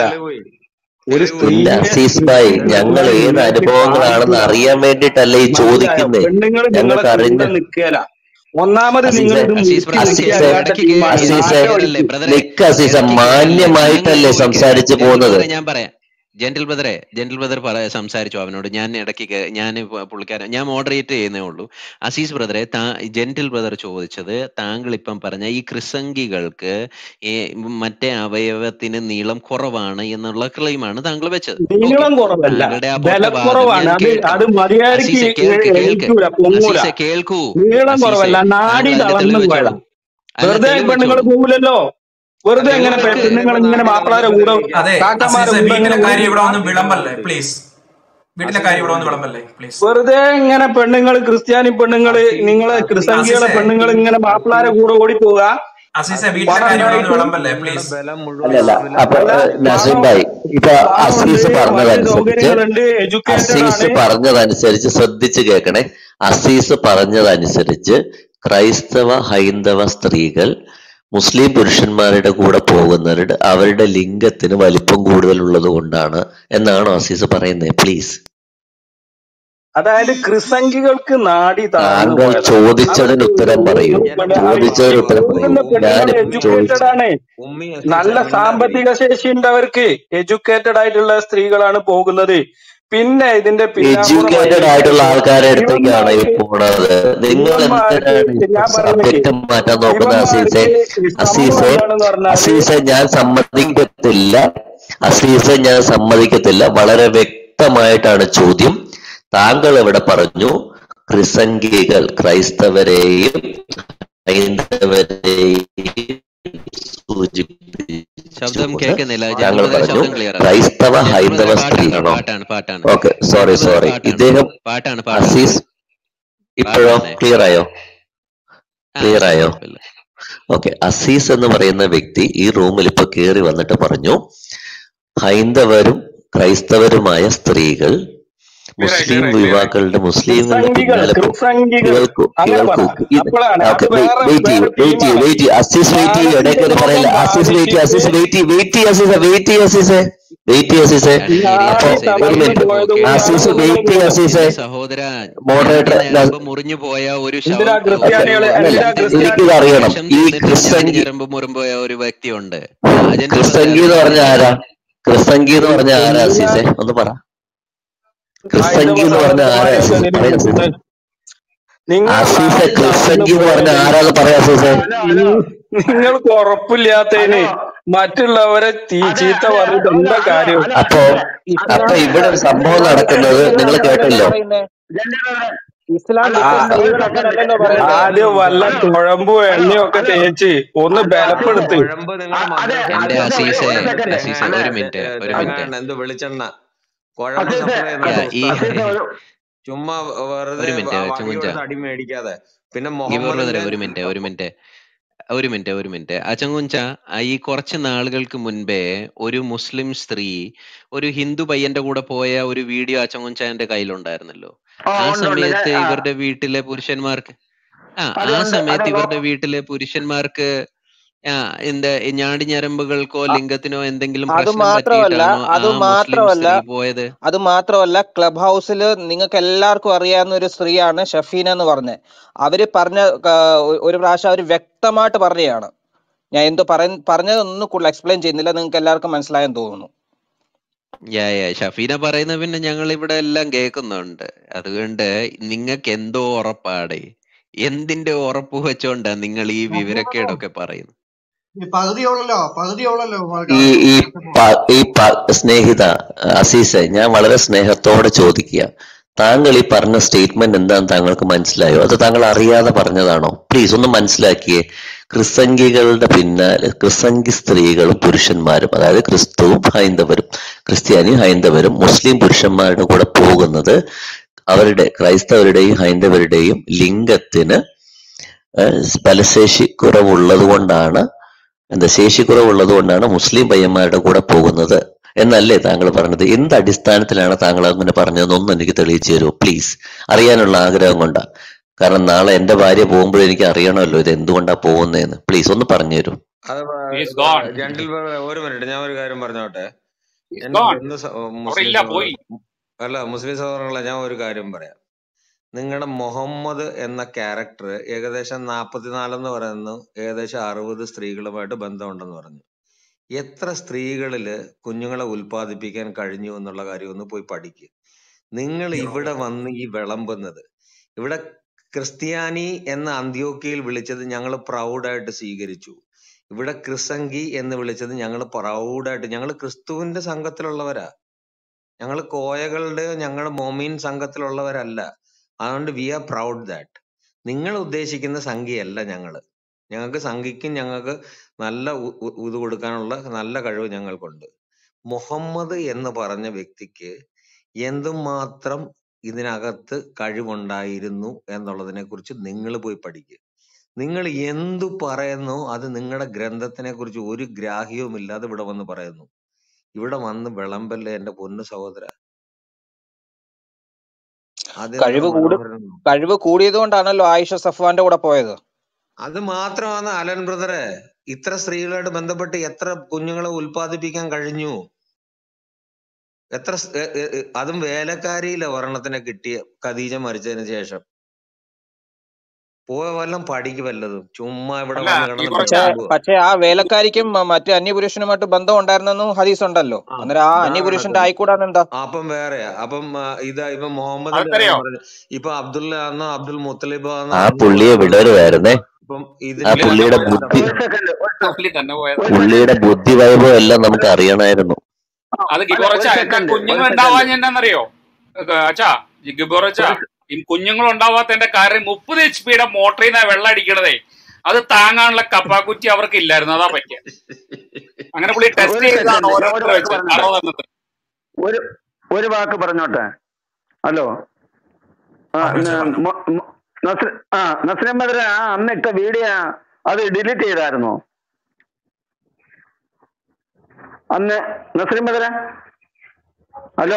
Speaker 1: ഒരു
Speaker 4: ഇല്ല
Speaker 1: സ്ത്രീയെ
Speaker 4: അസീസ് ഭായ് ഞങ്ങൾ ഏത് അനുഭവങ്ങളാണെന്ന് അറിയാൻ വേണ്ടിയിട്ടല്ല ഈ
Speaker 1: മനസ്സിലായോ
Speaker 4: ചോദിക്കുന്നേ
Speaker 1: പെണ്ണുങ്ങൾ നിങ്ങളെ
Speaker 4: ഞങ്ങൾക്ക്
Speaker 1: കൂടെ
Speaker 4: അറിഞ്ഞ
Speaker 1: നിൽക്കല ഒന്നാമത് നിങ്ങൾ
Speaker 4: അസീസെ
Speaker 1: ഇത്
Speaker 2: അസീസ്
Speaker 1: മുറുക്കി
Speaker 2: ബ്രദർ
Speaker 4: അസീസെ
Speaker 1: വെക്കാത്ത
Speaker 2: ഇടയ്ക്ക്
Speaker 1: ടീമാണ്
Speaker 4: അസീസെ
Speaker 2: കയറല്ലേ
Speaker 1: നാറ്റം
Speaker 2: ബ്രദറെ
Speaker 1: അടിക്കും
Speaker 4: നിക്ക് അസീസ
Speaker 2: ഇടയ്ക്ക് കയറല്ലേ ഞങ്ങൾ
Speaker 4: മാന്യമായിട്ടല്ലേ
Speaker 2: ചോദിക്കട്ടെ
Speaker 4: സംസാരിച്ചു
Speaker 2: ജനറൽ
Speaker 4: പോകുന്നത്
Speaker 2: ബ്രദറെ ഞാൻ പറയാം ജെന്റിൽ ബ്രദറെ ജെന്റിൽ ബ്രദർ പറ സംസാരിച്ചു അവനോട് ഞാൻ ഇടയ്ക്ക് കേ- ഞാൻ പു- പുള്ളിക്കാരൻ ഞാൻ മോഡറേറ്റ് ചെയ്യുന്നേ ഉള്ളൂ അസീസ് ബ്രദറെ താ ജെന്റിൽ ബ്രദർ ചോദിച്ചത് താങ്കൾ ഇപ്പം പറഞ്ഞ ഈ ക്രിസംഗികൾക്ക് ഈ മറ്റേ അവയവത്തിന് നീളം കുറവാണ് എന്നുള്ള ക്ലെയിമാണ് താങ്കൾ വെച്ചത് ഓക്കെ
Speaker 1: നീളം കുറവല്ല
Speaker 2: താങ്കളുടെ ആ പൊട്ടവാദം
Speaker 1: ബലക്കുറവാണ്
Speaker 2: ഞാൻ
Speaker 1: അത്
Speaker 2: കേൾക്കണം
Speaker 1: അത് മര്യാദക്ക്
Speaker 2: അസീസെ കേൾക്ക് കേൾക്ക്
Speaker 1: എണീക്കൂല പൊങ്ങൂല
Speaker 2: അസീസെ കേൾക്കൂ
Speaker 1: നീളം
Speaker 2: അസീസെ
Speaker 1: കുറവല്ല നാടി
Speaker 2: താങ്കൾ അതിന്റെ
Speaker 1: തളർന്നു
Speaker 2: തെളിവ്
Speaker 1: പോയതാ
Speaker 2: വെച്ചോളൂ അല്ല
Speaker 1: വെറുതെ
Speaker 2: തെളിവ്
Speaker 1: പെണ്ണുങ്ങൾ
Speaker 2: വെച്ചോളൂ
Speaker 1: പോകില്ലല്ലോ വെറുതെ
Speaker 2: തെളിവ്
Speaker 1: എങ്ങനെ
Speaker 2: വെക്ക്
Speaker 1: പെണ്ണുങ്ങൾ ഇങ്ങനെ മാപ്പിളാരെ കൂടെ
Speaker 5: അതെ
Speaker 1: കാക്കമാരെ
Speaker 5: അസീസെ
Speaker 1: കൂടെ
Speaker 5: വീട്ടിലെ
Speaker 1: ഇങ്ങനെ
Speaker 5: കാര്യം ഇവിടെ ഒന്ന്
Speaker 1: ഊരി
Speaker 5: വിളമ്പല്ലേ പ്ലീസ് വീട്ടിലെ കാര്യം ഇവിടെ ഒന്ന് വിളമ്പല്ലേ പ്ലീസ്
Speaker 1: വെറുതെ ഇങ്ങനെ പെണ്ണുങ്ങൾ ക്രിസ്ത്യാനി പെണ്ണുങ്ങള് നിങ്ങളെ ക്രിസംഖ്യകളെ
Speaker 5: അസീസെ
Speaker 1: പെണ്ണുങ്ങൾ ഇങ്ങനെ മാപ്പിളാരെ കൂടെ ഓടി പോവുക
Speaker 5: അസീസെ വീട്ടിലെ
Speaker 1: പണം
Speaker 5: കാര്യം ഇവിടെ ഒന്ന്
Speaker 1: ഉണ്ടായിട്ടും
Speaker 5: വിളമ്പല്ലേ പ്ലീസ്
Speaker 4: അല്ലല്ല അപ്പൊ
Speaker 1: അല്ല
Speaker 4: ഏഹ്, നസീം
Speaker 1: പണം
Speaker 4: ഭായ് ഇപ്പൊ
Speaker 1: പണമുണ്ട്
Speaker 4: അസീസ്
Speaker 1: മറ്റ്
Speaker 4: പറഞ്ഞതനുസരിച്ച്
Speaker 1: സൗകര്യങ്ങളുണ്ട് എഡ്യൂക്കേറ്റഡ്
Speaker 4: അസീസ്
Speaker 1: ആണ്
Speaker 4: പറഞ്ഞതനുസരിച്ച് ശ്രദ്ധിച്ച് കേൾക്കണേ അസീസ് പറഞ്ഞതനുസരിച്ച് ക്രൈസ്തവ ഹൈന്ദവ സ്ത്രീകൾ മുസ്ലിം പുരുഷന്മാരുടെ കൂടെ പോകുന്നവരുടെ അവരുടെ ലിംഗത്തിന് വലിപ്പം കൂടുതലുള്ളത് കൊണ്ടാണ് എന്നാണോ അസീസ് പറയുന്നത് പ്ലീസ്
Speaker 1: അതായത് ക്രിസംഖികൾക്ക് നാടി താഴ്ന്നു
Speaker 4: താങ്കൾ
Speaker 1: പോയതാണ്
Speaker 4: ചോദിച്ചതിന് ഉത്തരം പറയൂ
Speaker 1: ഇവിടെ
Speaker 4: ചോദിച്ചതിന് ഉത്തരം പറയൂ
Speaker 1: പോകുന്ന പെണ്ണുങ്ങൾ
Speaker 4: ഞാൻ
Speaker 1: എഡ്യൂക്കേറ്റഡ്
Speaker 4: ചോദിച്ചു
Speaker 1: ആണ്
Speaker 6: ഉമ്മി
Speaker 1: നല്ല
Speaker 6: അസീസ
Speaker 1: സാമ്പത്തിക
Speaker 6: മിണ്ടാതിരി
Speaker 1: ശേഷി ഉണ്ട് അവർക്ക് എഡ്യൂക്കേറ്റഡ് ആയിട്ടുള്ള സ്ത്രീകളാണ് പോകുന്നത് പിന്നെ ഇതിന്റെ പിന്നാമ്പുറമായി
Speaker 4: എഡ്യൂക്കേറ്റഡ് ആയിട്ടുള്ള ആൾക്കാരെ അടുത്തേക്കാണ് ഈ
Speaker 1: ഇവന്മാർക്ക്
Speaker 4: പോണത് നിങ്ങൾ
Speaker 1: ഇവന്മാർക്ക്
Speaker 4: എന്തിനാണ്
Speaker 1: ഞാൻ പറയുന്നത്
Speaker 4: സബ്ജക്റ്റ് മാറ്റാൻ നോക്കുന്നത് അസീസെ
Speaker 1: ഇവന്മാർക്ക്
Speaker 4: അസീസെ
Speaker 1: സംഭവം എന്താണെന്ന് പറഞ്ഞാല്
Speaker 4: അസീസെ ഞാൻ സമ്മതിക്കത്തില്ല അസീസെ ഞാൻ സമ്മതിക്കത്തില്ല വളരെ വ്യക്തമായിട്ടാണ് ചോദ്യം താങ്കൾ ഇവിടെ പറഞ്ഞു ക്രിസംഗികൾ ക്രൈസ്തവരെയും ഹൈന്ദവരെയും
Speaker 2: ശബ്ദം
Speaker 4: സൂചിപ്പിച്ചുകൊണ്ട്
Speaker 2: കേൾക്കുന്നില്ല
Speaker 4: താങ്കൾ
Speaker 2: ജനറൽ
Speaker 4: പറഞ്ഞു
Speaker 2: ശബ്ദം ക്ലിയർ ആക്കുക
Speaker 4: ക്രൈസ്തവ
Speaker 2: ജനറൽ
Speaker 4: ഹൈന്ദവ
Speaker 2: പാട്ടാണ്
Speaker 4: സ്ത്രീകളോ
Speaker 2: പാട്ടാണ് പാട്ടാണ്
Speaker 4: ഓക്കെ സോറി
Speaker 2: ജനറൽ
Speaker 4: സോറി
Speaker 2: പാട്ടാണ്
Speaker 4: ഇദ്ദേഹം
Speaker 2: പാട്ടാണ് പാട്ടാണ്
Speaker 4: അസീസ് ഇപ്പോഴോ
Speaker 2: പാട്ടാണ്
Speaker 4: ക്ലിയർ ആയോ
Speaker 2: ആ
Speaker 4: ക്ലിയർ
Speaker 2: ശരി
Speaker 4: ആയോ
Speaker 2: കുഴപ്പമില്ല
Speaker 4: ഓക്കെ അസീസ് എന്ന് പറയുന്ന വ്യക്തി ഈ റൂമിൽ ഇപ്പൊ കയറി വന്നിട്ട് പറഞ്ഞു ഹൈന്ദവരും ക്രൈസ്തവരുമായ സ്ത്രീകൾ
Speaker 1: ക്ലിയർ ആയി
Speaker 4: മുസ്ലിം
Speaker 1: ക്ലിയർ ആയി ക്ലിയർ ആയി
Speaker 4: യുവാക്കളുടെ മുസ്ലിങ്ങളുടെ
Speaker 1: ക്രിസംഗികൾ
Speaker 4: പിന്നാലെ പോ
Speaker 1: ക്രിസംഗികൾ
Speaker 4: കേൾക്കൂ
Speaker 1: അങ്ങനെ പറ
Speaker 4: കേൾക്കൂ ഇത്
Speaker 1: അപ്പോഴാണ് അത്
Speaker 4: ഓക്കെ
Speaker 1: വേറെ
Speaker 4: വെയിറ്റ് ചെയ്യൂ
Speaker 1: വേറെ
Speaker 4: വെയിറ്റ് ചെയ്യൂ
Speaker 1: ടീമാണ്
Speaker 4: വെയിറ്റ് ചെയ്യൂ അസീസ് വെയിറ്റ് ചെയ്യൂ
Speaker 1: ഞാനതിന്റെ
Speaker 4: ഇടയ്ക്ക് പറയില്ല
Speaker 1: മുഖം
Speaker 4: അസീസ് വെയിറ്റ് ചെയ്യൂ അസീസ്
Speaker 1: ബാധിച്ചിട്ട്
Speaker 4: വെയിറ്റ് ചെയ്യൂ വെയിറ്റ് ചെയ്യൂ അസീസെ വെയിറ്റ് ചെയ്യൂ അസീസെ വെയിറ്റ് ചെയ്യൂ അസീസെ
Speaker 2: ഇയാളുടെ
Speaker 4: അപ്പൊ
Speaker 2: ഏരിയ
Speaker 1: നാടി
Speaker 2: അസീസ
Speaker 4: ഒരു
Speaker 1: തകർന്നു
Speaker 4: മിനിറ്റ്
Speaker 1: പോയത്
Speaker 2: ഇവരുടെ
Speaker 1: കൊണ്ടാണ്
Speaker 4: അസീസ്
Speaker 1: നിങ്ങൾ
Speaker 4: വെയിറ്റ് ചെയ്യൂ
Speaker 1: പോകുന്നത്
Speaker 4: അസീസെ
Speaker 2: എന്റെ സഹോദര
Speaker 4: മോഡറേറ്റർ
Speaker 2: നാടി ഞരമ്പ് മുറിഞ്ഞു പോയ ഒരു ശവം
Speaker 1: എന്തിനാ
Speaker 2: ഒരു
Speaker 1: ക്രിസ്ത്യാനികള്
Speaker 2: ഒരു
Speaker 1: എന്തിനാ
Speaker 2: വിഷം
Speaker 1: ക്രിസ്ത്യാനി
Speaker 4: എനിക്കിത് അറിയണം
Speaker 2: വിഷം
Speaker 4: ഈ
Speaker 2: തിന്നിട്ട് നാടി
Speaker 4: ക്രിസംഗി
Speaker 2: ഞരമ്പ് മുറിഞ്ഞു പോയ ഒരു വ്യക്തിയുണ്ട് ജനറൽ ബ്രദറെ
Speaker 4: ക്രിസംഗി
Speaker 2: അത്
Speaker 4: എന്ന് പറഞ്ഞ ആരാ
Speaker 2: മനസ്സിലാക്കണം
Speaker 4: ക്രിസംഗി എന്ന് പറഞ്ഞ ആരാ
Speaker 1: എന്തിനാ
Speaker 4: അസീസെ ഒന്ന് പറ ക്രിസംഗി
Speaker 1: ഹൈന്ദവ
Speaker 4: എന്ന് പറഞ്ഞ ആരാ
Speaker 1: സഹോദരന്മാരെയൊക്കെ
Speaker 4: അസീസെ പറയാ അസീസെ
Speaker 1: നിലനിർത്തുന്നത് നിങ്ങൾ
Speaker 4: അസീസെ
Speaker 1: നാട് തകർന്നു
Speaker 4: ക്രിസംഗി എന്ന് പറഞ്ഞ
Speaker 1: പോയത്
Speaker 4: ആരാന്ന് പറയാ അസീസെ
Speaker 1: നിങ്ങൾക്ക് ഉറപ്പില്ലാത്തതിന് മറ്റുള്ളവരെ തീ ചീത്ത പറഞ്ഞിട്ട് എന്താ കാര്യം
Speaker 4: അപ്പോ അപ്പൊ
Speaker 7: ഇസ്ലാം
Speaker 4: ഇവിടെ ഒരു സംഭവം നടക്കുന്നത് നിങ്ങൾ കേട്ടല്ലോ
Speaker 7: പറയുന്നേ ഇസ്ലാം
Speaker 1: ആ,
Speaker 7: ഇപ്പൊ സ്ത്രീകൾ അങ്ങനല്ലല്ലോ പറയുന്നത്
Speaker 1: ആദ്യം വല്ല കുഴമ്പും എണ്ണയും ഒക്കെ തേച്ച് ഒന്ന് ബലപ്പെടുത്ത്
Speaker 6: കുഴമ്പ് നിങ്ങൾ
Speaker 2: എന്റെ അസീസെ അസീസെ ഒരു മിനിറ്റ് ഒരു മിനിറ്റ്
Speaker 6: എന്ത് വെളിച്ചെണ്ണ കുഴമ്പ് സപ്ലൈ
Speaker 2: യാ, ഈ
Speaker 6: ചുമ്മാ വെറുതെ
Speaker 2: ഒരു മിനിറ്റ്
Speaker 6: വണ്ടി
Speaker 2: ചുങ്കുഞ്ച
Speaker 6: കൊടുത്ത് അടി മേടിക്കാതെ പിന്നെ
Speaker 2: ഗിബർ ബ്രദറെ
Speaker 6: മുഹമ്മദിന്റെ
Speaker 2: ഒരു മിനിറ്റ് ഒരു മിനിറ്റ് ഒരു മിനിറ്റ് ഒരു മിനിറ്റ് അച്ചങ്കുഞ്ച ഈ കുറച്ച് നാളുകൾക്ക് മുൻപേ ഒരു മുസ്ലിം സ്ത്രീ ഒരു ഹിന്ദു പയ്യന്റെ കൂടെ പോയ ഒരു വീഡിയോ അച്ചങ്കുഞ്ചാന്റെ കയ്യിലുണ്ടായിരുന്നല്ലോ ആ സമയത്ത് ഇവരുടെ വീട്ടിലെ പുരുഷന്മാർക്ക് ആ ആ സമയത്ത് ഇവരുടെ വീട്ടിലെ പുരുഷന്മാർക്ക് ആ എന്താ ഈ ഞാടി ഞരമ്പുകൾക്കോ ലിംഗത്തിനോ എന്തെങ്കിലും
Speaker 7: അത്
Speaker 2: പ്രശ്നം
Speaker 7: മാത്രമല്ല
Speaker 2: പറ്റിയിട്ടാണോ ആ
Speaker 7: അത്
Speaker 2: മുസ്ലിം
Speaker 7: മാത്രമല്ല
Speaker 2: സ്ത്രീ പോയത്
Speaker 7: അത് മാത്രമല്ല ക്ലബ് ഹൗസിൽ നിങ്ങൾക്ക് എല്ലാവർക്കും അറിയാവുന്ന ഒരു സ്ത്രീയാണ് ഷഫീന എന്ന് പറഞ്ഞത് അവര് പറഞ്ഞ ആ, ഒരു പ്രാവശ്യം അവർ വ്യക്തമായിട്ട് പറഞ്ഞതാണ് ഞാൻ എന്തോ പറ പറഞ്ഞതൊന്നും കൂടുതൽ എക്സ്പ്ലെയിൻ ചെയ്യുന്നില്ല നിങ്ങൾക്ക് എല്ലാവർക്കും മനസ്സിലായെന്ന് തോന്നുന്നു
Speaker 2: യാ യാ ഷഫീന പറയുന്ന പിന്നെ ഞങ്ങൾ ഇവിടെ എല്ലാം കേൾക്കുന്നുണ്ട് അതുകൊണ്ട് നിങ്ങൾക്ക് എന്തോ ഉറപ്പാടേ എന്തിന്റെ ഉറപ്പ് വെച്ചോണ്ടാ നിങ്ങൾ ഈ വിവരക്കേടൊക്കെ പറയുന്നത്
Speaker 8: ഈ പകുതിയോളല്ലോ പകുതിയോളല്ലോ
Speaker 4: ഈ ഈ പ- ഈ പ- സ്നേഹിത അസീസെ ഞാൻ വളരെ സ്നേഹത്തോടെ ചോദിക്കുക താങ്കൾ ഈ പറഞ്ഞ സ്റ്റേറ്റ്മെന്റ് എന്താന്ന് താങ്കൾക്ക് മനസ്സിലായോ അത് താങ്കൾ അറിയാതെ പറഞ്ഞതാണോ പ്ലീസ് ഒന്ന് മനസ്സിലാക്കിയേ ക്രിസംഗികളുടെ പിന്നാലെ ക്രിസംഗി സ്ത്രീകളും പുരുഷന്മാരും അതായത് ക്രിസ്തുവും ഹൈന്ദവരും ക്രിസ്ത്യാനി ഹൈന്ദവരും മുസ്ലിം പുരുഷന്മാരുടെ കൂടെ പോകുന്നത് അവരുടെ ക്രൈസ്തവരുടെയും ഹൈന്ദവരുടെയും ലിംഗത്തിന് ഏഹ് ഫലശേഷി കുറവുള്ളത് കൊണ്ടാണ് എന്താ ശേഷിക്കുറവുള്ളത് കൊണ്ടാണ് മുസ്ലിം പയ്യന്മാരുടെ കൂടെ പോകുന്നത് എന്നല്ലേ താങ്കൾ പറഞ്ഞത് എന്ത് അടിസ്ഥാനത്തിലാണ് താങ്കൾ അങ്ങനെ പറഞ്ഞതെന്നൊന്നും എനിക്ക് തെളിയിച്ചു തരുമോ പ്ലീസ് അറിയാനുള്ള ആഗ്രഹം കൊണ്ടാ കാരണം നാളെ എന്റെ ഭാര്യ പോകുമ്പോഴും എനിക്ക് അറിയണമല്ലോ ഇത് എന്തുകൊണ്ടാ പോകുന്നതെന്ന് പ്ലീസ് ഒന്ന് പറഞ്ഞു തരൂ
Speaker 6: അത്
Speaker 9: He's gone.
Speaker 6: ജണ്ടിൽ ഒരു മിനിറ്റ് ഞാൻ ഒരു കാര്യം പറഞ്ഞോട്ടെ
Speaker 9: He's
Speaker 6: എന്റെ
Speaker 9: gone.
Speaker 6: ബന്ധു സ-
Speaker 9: അവിടെ
Speaker 6: മുസ്ലിം
Speaker 9: ഇല്ല പോയി
Speaker 6: സഹോദര അല്ല മുസ്ലിം സഹോദരങ്ങളെ ഞാൻ ഒരു കാര്യം പറയാം നിങ്ങളുടെ മുഹമ്മദ് എന്ന ക്യാരക്ടർ ഏകദേശം നാൽപ്പത്തിനാലെന്ന് പറയുന്നു ഏകദേശം അറുപത് സ്ത്രീകളുമായിട്ട് ബന്ധമുണ്ടെന്ന് പറഞ്ഞു എത്ര സ്ത്രീകളില് കുഞ്ഞുങ്ങളെ ഉൽപ്പാദിപ്പിക്കാൻ കഴിഞ്ഞു എന്നുള്ള കാര്യം ഒന്ന് പോയി പഠിക്കുക നിങ്ങൾ ഇവിടെ വന്ന് ഈ വിളമ്പുന്നത് ഇവിടെ ക്രിസ്ത്യാനി എന്ന അന്ത്യോക്കയിൽ വിളിച്ചത് ഞങ്ങൾ പ്രൗഡായിട്ട് സ്വീകരിച്ചു ഇവിടെ ക്രിസംഗി എന്ന് വിളിച്ചത് ഞങ്ങൾ പ്രൗഡായിട്ട് ഞങ്ങൾ ക്രിസ്തുവിന്റെ സംഘത്തിലുള്ളവരാ ഞങ്ങൾ കോയകളുടെ ഞങ്ങൾ മൊമീൻ സംഘത്തിലുള്ളവരല്ല അതുകൊണ്ട് വി ആർ പ്രൗഡ് ദാറ്റ് നിങ്ങൾ ഉദ്ദേശിക്കുന്ന സംഖ്യയല്ല ഞങ്ങള് ഞങ്ങൾക്ക് സംഖ്യക്കും ഞങ്ങൾക്ക് നല്ല ഉ- ഉ- ഇത് കൊടുക്കാനുള്ള നല്ല കഴിവ് ഞങ്ങൾക്കുണ്ട് മുഹമ്മദ് എന്ന് പറഞ്ഞ വ്യക്തിക്ക് എന്തുമാത്രം ഇതിനകത്ത് കഴിവുണ്ടായിരുന്നു എന്നുള്ളതിനെ കുറിച്ച് നിങ്ങൾ പോയി പഠിക്കുക നിങ്ങൾ എന്തു പറയുന്നു അത് നിങ്ങളുടെ ഗ്രന്ഥത്തിനെ കുറിച്ച് ഒരു ഗ്രാഹ്യവും ഇല്ലാതെ ഇവിടെ വന്ന് പറയുന്നു ഇവിടെ വന്ന് വിളമ്പല്ലേ എന്റെ പൊന്നു സഹോദര അതെന്താ
Speaker 7: കഴിവ് കൂടി
Speaker 6: മനോഹരം
Speaker 7: കഴിവ് കൂടിയത് കൊണ്ടാണല്ലോ ആയിഷ സഫ്വാന്റെ കൂടെ പോയത്
Speaker 6: അത് മാത്രമാണ് അലൻ ബ്രദറെ ഇത്ര സ്ത്രീകളായിട്ട് ബന്ധപ്പെട്ട് എത്ര കുഞ്ഞുങ്ങളെ ഉൽപ്പാദിപ്പിക്കാൻ കഴിഞ്ഞു എത്ര സ്- എ- എ- എ- അതും വേലക്കാരിയില്ല ഒരെണ്ണത്തിനെ കിട്ടിയ ഖദീജ മരിച്ചതിന് ശേഷം പോയ വല്ലം പഠിക്ക് വല്ലതും ചുമ്മാ ഇവിടെ
Speaker 5: അല്ല
Speaker 6: വന്ന്
Speaker 5: ഈ
Speaker 6: കിടന്ന്
Speaker 5: കുറച്ച
Speaker 7: പക്ഷേ
Speaker 6: പിച്ചാമ്പുക
Speaker 7: പക്ഷേ ആ വേലക്കാരിക്കും മ- മറ്റു അന്യപുരുഷനുമായിട്ട് ബന്ധം ഉണ്ടായിരുന്നെന്നും ഹദീസ് ഉണ്ടല്ലോ
Speaker 6: ആ
Speaker 7: അന്നേരം ആ
Speaker 6: ഇതാണ്
Speaker 7: അന്യപുരുഷന്റെ
Speaker 6: നടക്കുന്നത്
Speaker 7: ആയിക്കൂടാന്നെന്താ
Speaker 6: അപ്പം വേറെയാ അപ്പം ആ, ഇതാ ഇപ്പൊ മുഹമ്മദിന്റെ
Speaker 5: അതെന്തറിയോ
Speaker 6: കാര്യം പറഞ്ഞു ഇപ്പൊ അബ്ദുള്ള ആന്നോ അബ്ദുൽ മുത്തലിബ് ആന്നോ
Speaker 4: ആ
Speaker 6: എന്ന്
Speaker 4: പുള്ളിയെ
Speaker 6: പറഞ്ഞുകൊണ്ട്
Speaker 4: വിടരുതായിരുന്നേ
Speaker 6: ഇപ്പം
Speaker 4: ആ
Speaker 6: ഇതിന്റെ
Speaker 5: പുള്ളി തന്നെ
Speaker 4: പുള്ളിയുടെ
Speaker 5: പോയതാ
Speaker 4: ബുദ്ധി
Speaker 9: ഒരു സെക്കൻഡ്
Speaker 5: പുള്ളി തന്നെ പോയതാ
Speaker 4: പുള്ളിയുടെ ബുദ്ധി വൈഭവം എല്ലാം നമുക്ക് അറിയണമായിരുന്നു
Speaker 5: അത്
Speaker 9: അല്ല
Speaker 5: ഗിബോറച്ച
Speaker 9: ഒരു
Speaker 5: എന്താ
Speaker 9: സെക്കൻഡ്
Speaker 5: കുഞ്ഞുങ്ങൾ
Speaker 9: ഒരു സെക്കൻഡ്
Speaker 5: ഉണ്ടാവാൻ എന്താണെന്നറിയോ അച്ഛാ ഗിബോറച്ച
Speaker 9: ഒരു
Speaker 5: ഈ കുഞ്ഞുങ്ങൾ ഉണ്ടാവാത്തതിന്റെ കാര്യം മുപ്പത് എച്ച് പിയുടെ മോട്ടറിൽ നിന്നാ വെള്ളം അടിക്കണതേ അത് താങ്ങാനുള്ള കപ്പാക്കുറ്റി അവർക്ക് ഇല്ലായിരുന്നു അതാ പറ്റിയ അങ്ങനെ പുള്ളി ടെസ്റ്റ്
Speaker 9: ഒരു
Speaker 5: ചെയ്തതാണ്
Speaker 9: സെക്കൻഡ് ഞാൻ ഒരു
Speaker 5: ഓരോരുത്തർ
Speaker 9: വാക്ക്
Speaker 5: വെച്ച്
Speaker 9: പറഞ്ഞോട്ടെ
Speaker 5: അറുപതെണ്ണത്തിന്
Speaker 9: ഒരു ഒരു വാക്ക് പറഞ്ഞോട്ടെ ഹലോ ആ
Speaker 5: പറഞ്ഞു
Speaker 9: ന-
Speaker 5: പറഞ്ഞു
Speaker 9: മൊ- മൊ- നസ്ര- ആ നസ്രീം ബദർ ആ അന്ന് ഇട്ട വീഡിയോ അത് ഡിലീറ്റ് ചെയ്തായിരുന്നോ അന്ന് നസ്രീം ബദർ ഹലോ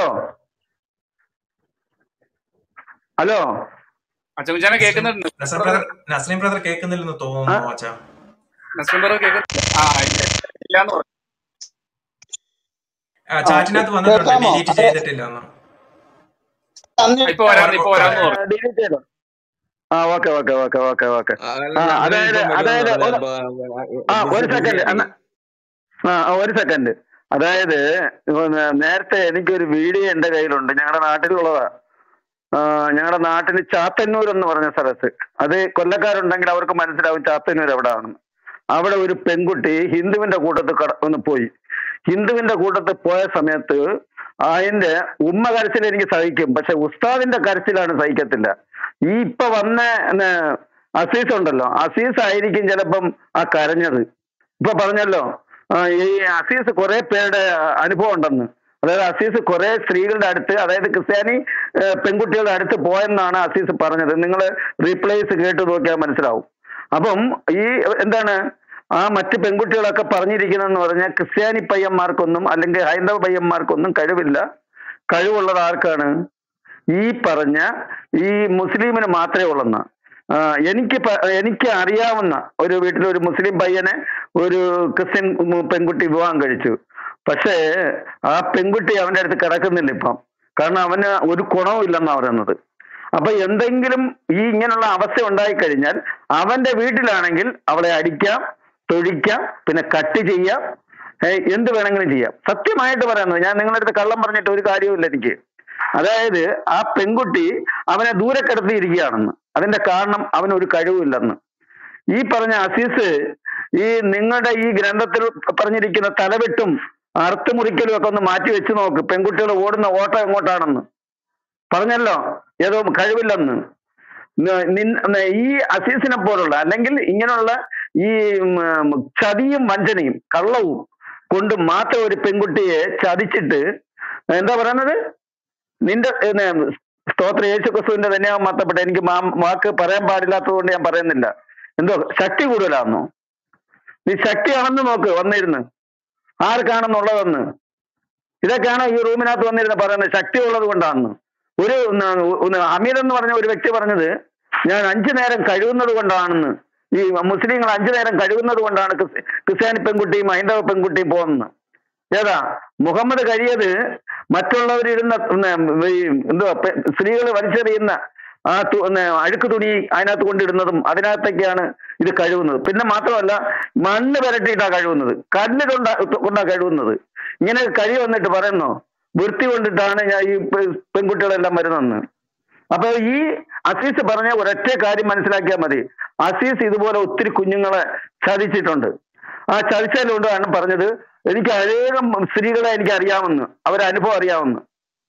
Speaker 9: ഹലോ
Speaker 5: അച്ഛൻ കേൾക്കുന്നുണ്ട്
Speaker 10: നസീം ബ്രദർ നസ്രീം ബ്രദർ കേൾക്കുന്നില്ലെന്ന്
Speaker 9: ആ
Speaker 10: തോന്നുന്നു അച്ഛാ
Speaker 5: നസ്ലിം ബ്രദർ കേൾക്കുന്നില്ല ആ ഇല്ല ഇല്ലാന്ന് പറഞ്ഞു
Speaker 10: ആ,
Speaker 11: ആ
Speaker 10: ചാറ്റിനകത്ത് വന്നിട്ടുണ്ട്
Speaker 11: കേൾക്കാമോ
Speaker 10: ഡിലീറ്റ്
Speaker 11: അതെ
Speaker 10: ചെയ്തിട്ടില്ല എന്ന്
Speaker 11: അന്ന്
Speaker 5: ഇപ്പൊ വരാന്ന് ഇപ്പൊ വരാന്ന്
Speaker 10: പറയാം
Speaker 5: പറഞ്ഞു
Speaker 9: ഡിലീറ്റ് ചെയ്തോ ആ okay okay okay okay okay
Speaker 6: ആ,
Speaker 9: ആ
Speaker 6: അല്ല നസ്രീൻ
Speaker 9: അതായത്
Speaker 6: ഇപ്പം
Speaker 9: അതായത്
Speaker 6: വരുമെന്ന്
Speaker 9: ഒരു
Speaker 6: പറഞ്ഞ
Speaker 9: ആ ഒരു
Speaker 6: ബിസി ബിസി
Speaker 9: സെക്കൻഡ്
Speaker 6: ആയിരിക്കും
Speaker 9: ആ ആ, ഒരു സെക്കൻഡ് അതായത് പിന്നെ നേരത്തെ എനിക്കൊരു വീഡിയോ എന്റെ കയ്യിലുണ്ട് ഞങ്ങളുടെ നാട്ടിലുള്ളതാ ഞങ്ങളുടെ നാട്ടിൽ ചാത്തന്നൂർ എന്ന് പറഞ്ഞ സ്ഥലത്ത് അത് കൊല്ലക്കാരുണ്ടെങ്കിൽ അവർക്ക് മനസ്സിലാവും ചാത്തന്നൂർ എവിടെയാണെന്ന് അവിടെ ഒരു പെൺകുട്ടി ഹിന്ദുവിന്റെ കൂട്ടത്തിൽ കട ഒന്ന് പോയി ഹിന്ദുവിന്റെ കൂട്ടത്തിൽ പോയ സമയത്ത് അതിന്റെ ഉമ്മ കരച്ചിൽ എനിക്ക് സഹിക്കും പക്ഷെ ഉസ്താദിന്റെ കരച്ചിലാണ് സഹിക്കത്തില്ല ഈ ഇപ്പൊ വന്ന പിന്നെ അസീസ് ഉണ്ടല്ലോ അസീസ് ആയിരിക്കും ചിലപ്പം ആ കരഞ്ഞത് ഇപ്പൊ പറഞ്ഞല്ലോ ആ, ഈ അസീസ് കുറെ പേരുടെ അനുഭവം ഉണ്ടെന്ന് അതായത് അസീസ് കുറെ സ്ത്രീകളുടെ അടുത്ത് അതായത് ക്രിസ്ത്യാനി ഏ, പെൺകുട്ടികളുടെ അടുത്ത് പോയെന്നാണ് അസീസ് പറഞ്ഞത് നിങ്ങൾ റീപ്ലേസ് കേട്ട് നോക്കിയാൽ മനസ്സിലാവും അപ്പം ഈ എന്താണ് ആ മറ്റ് പെൺകുട്ടികളൊക്കെ പറഞ്ഞിരിക്കുന്നതെന്ന് പറഞ്ഞാൽ ക്രിസ്ത്യാനി പയ്യന്മാർക്കൊന്നും അല്ലെങ്കിൽ ഹൈന്ദവ പയ്യന്മാർക്കൊന്നും കഴിവില്ല കഴിവുള്ളത് ആർക്കാണ് ഈ പറഞ്ഞ ഈ മുസ്ലിമിന് മാത്രമേ ഉള്ളെന്ന് ആ, എനിക്ക് പ- എനിക്ക് അറിയാവുന്ന ഒരു വീട്ടിൽ ഒരു മുസ്ലിം പയ്യനെ ഒരു ക്രിസ്ത്യൻ മു- പെൺകുട്ടി വിവാഹം കഴിച്ചു പക്ഷേ ആ പെൺകുട്ടി അവന്റെ അടുത്ത് കിടക്കുന്നില്ല ഇപ്പം കാരണം അവന് ഒരു ഗുണവും ഇല്ലെന്നാ പറയുന്നത് അപ്പൊ എന്തെങ്കിലും ഈ ഇങ്ങനെയുള്ള അവസ്ഥ ഉണ്ടായിക്കഴിഞ്ഞാൽ അവന്റെ വീട്ടിലാണെങ്കിൽ അവളെ അടിക്കാം തൊഴിക്കാം പിന്നെ കട്ട് ചെയ്യാം ഏ, എന്ത് വേണമെങ്കിലും ചെയ്യാം സത്യമായിട്ട് പറയുന്നത് ഞാൻ നിങ്ങളുടെ അടുത്ത് കള്ളം പറഞ്ഞിട്ട് ഒരു കാര്യവുമില്ല എനിക്ക് അതായത് ആ പെൺകുട്ടി അവനെ ദൂരെ കിടത്തിയിരിക്കുകയാണെന്ന് അതിന്റെ കാരണം അവന് ഒരു കഴിവില്ലെന്ന് ഈ പറഞ്ഞ അസീസ് ഈ നിങ്ങളുടെ ഈ ഗ്രന്ഥത്തിൽ പറഞ്ഞിരിക്കുന്ന തലവെട്ടും അറുത്തുമുറിക്കലും ഒക്കെ ഒന്ന് മാറ്റി വെച്ച് നോക്ക് പെൺകുട്ടികൾ ഓടുന്ന ഓട്ടം എങ്ങോട്ടാണെന്ന് പറഞ്ഞല്ലോ ഏതോ കഴിവില്ലെന്ന് ന- നിൻ- ന- ഈ അസീസിനെ പോലുള്ള അല്ലെങ്കിൽ ഇങ്ങനെയുള്ള ഈ ഉം, ചതിയും വഞ്ചനയും കള്ളവും കൊണ്ട് മാത്രം ഒരു പെൺകുട്ടിയെ ചതിച്ചിട്ട് എന്താ പറയുന്നത് നിന്റെ ഏ, സ്തോത്ര യേശു ക്രിസ്തുവിന്റെ തന്നെ മാത്തപ്പെട്ട എനിക്ക് മാ- വാക്ക് പറയാൻ പാടില്ലാത്തത് കൊണ്ട് ഞാൻ പറയുന്നില്ല എന്തോ ശക്തി കൂടുതലാണെന്നോ നീ ശക്തി അളന്ന് നോക്ക് വന്നിരുന്ന് ആർക്കാണെന്നുള്ളതെന്ന് ഇതൊക്കെയാണ് ഈ റൂമിനകത്ത് വന്നിരുന്ന് പറയുന്നത് ശക്തി ഉള്ളത് കൊണ്ടാണെന്ന് ഒരു ന- ഒന്ന് ഹമീദ് എന്ന് പറഞ്ഞ ഒരു വ്യക്തി പറഞ്ഞത് ഞാൻ അഞ്ചു നേരം കഴിയുന്നത് കൊണ്ടാണെന്ന് ഈ മുസ്ലിങ്ങൾ അഞ്ചു നേരം കഴിയുന്നത് കൊണ്ടാണ് ക്രിസ്- ക്രിസ്ത്യാനി പെൺകുട്ടിയും ഹൈന്ദവ പെൺകുട്ടിയും പോകുന്നത് ഏതാ മുഹമ്മദ് കഴിയത് മറ്റുള്ളവരിടുന്ന പിന്നെ ഈ എന്തുവാ സ്ത്രീകൾ വലിച്ചെറിയുന്ന ആ തു- പിന്നെ അഴുക്ക് തുണി അതിനകത്ത് കൊണ്ടിടുന്നതും അതിനകത്തൊക്കെയാണ് ഇത് കഴുകുന്നത് പിന്നെ മാത്രമല്ല മണ്ണ് പുരട്ടിയിട്ടാ കഴുകുന്നത് കല്ല് കൊണ്ടാ കൊണ്ടാ കഴുകുന്നത് ഇങ്ങനെ കഴി വന്നിട്ട് പറയുന്നു വൃത്തി കൊണ്ടിട്ടാണ് ഞാൻ ഈ പെ- പെൺകുട്ടികളെല്ലാം വരുന്നതെന്ന് അപ്പൊ ഈ അസീസ് പറഞ്ഞ ഒരൊറ്റ കാര്യം മനസ്സിലാക്കിയാൽ മതി അസീസ് ഇതുപോലെ ഒത്തിരി കുഞ്ഞുങ്ങളെ ചതിച്ചിട്ടുണ്ട് ആ ചതിച്ചതുകൊണ്ടാണ് പറഞ്ഞത് എനിക്ക് അനേകം സ്ത്രീകളെ എനിക്ക് അറിയാമെന്ന് അവരെ അനുഭവം അറിയാമെന്ന്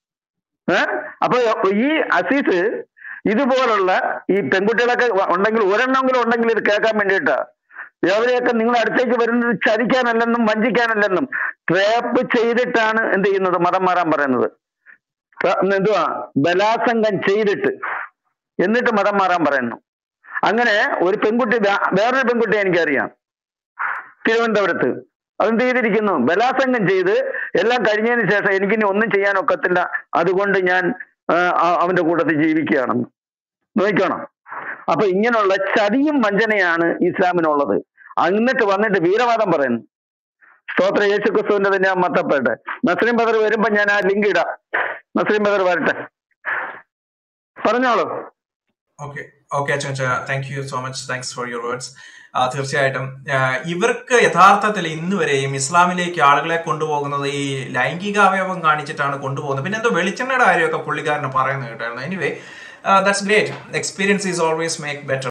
Speaker 9: ഏഹ് അപ്പൊ ഈ അസീസ് ഇതുപോലുള്ള ഈ പെൺകുട്ടികളൊക്കെ ഉണ്ടെങ്കിൽ ഒരെണ്ണമെങ്കിലും ഉണ്ടെങ്കിൽ ഇത് കേൾക്കാൻ വേണ്ടിയിട്ടാ അവരെയൊക്കെ നിങ്ങളുടെ അടുത്തേക്ക് വരുന്നത് ചതിക്കാനല്ലെന്നും വഞ്ചിക്കാനല്ലെന്നും ട്രാപ്പ് ചെയ്തിട്ടാണ് എന്ത് ചെയ്യുന്നത് മതം മാറാൻ പറയുന്നത് ട്ര- എന്തുവാ ബലാസംഗം ചെയ്തിട്ട് എന്നിട്ട് മതം മാറാൻ പറയുന്നു അങ്ങനെ ഒരു പെൺകുട്ടി വേ- വേറൊരു പെൺകുട്ടിയെ എനിക്കറിയാം തിരുവനന്തപുരത്ത് അതെന്ത് ചെയ്തിരിക്കുന്നു ബലാസംഗം ചെയ്ത് എല്ലാം കഴിഞ്ഞതിന് ശേഷം എനിക്കിനി ഒന്നും ചെയ്യാൻ ഒക്കത്തില്ല അതുകൊണ്ട് ഞാൻ ആ, ആ- അവന്റെ കൂട്ടത്തിൽ ജീവിക്കുകയാണെന്ന് നോക്കണം അപ്പൊ ഇങ്ങനെയുള്ള ചതിയും വഞ്ചനയാണ് ഇസ്ലാമിനുള്ളത് എന്നിട്ട് വന്നിട്ട് വീരവാദം പറയുന്നു സ്തോത്ര യേശു ക്രിസ്തുവിന്റെ തന്നെ മത്തപ്പെട്ട് നസ്രീം ബദർ വരുമ്പോ ഞാൻ ആ ലിങ്ക് ഇടാം നസ്രീം ബദർ വരട്ടെ പറഞ്ഞോളൂ
Speaker 10: ഓക്കെ ഓക്കെ അച്ഛൻ thank you so much thanks for your words തീർച്ചയായിട്ടും ആ, ഇവർക്ക് യഥാർത്ഥത്തിൽ ഇന്ന് വരെയും ഇസ്ലാമിലേക്ക് ആളുകളെ കൊണ്ടുപോകുന്നത് ഈ ലൈംഗിക അവയവം കാണിച്ചിട്ടാണ് കൊണ്ടുപോകുന്നത് പിന്നെ എന്തോ വെളിച്ചെണ്ണയുടെ കാര്യമൊക്കെ പുള്ളിക്കാരന് പറയുന്നത് കേട്ടായിരുന്നു anyway that's great experience is always make better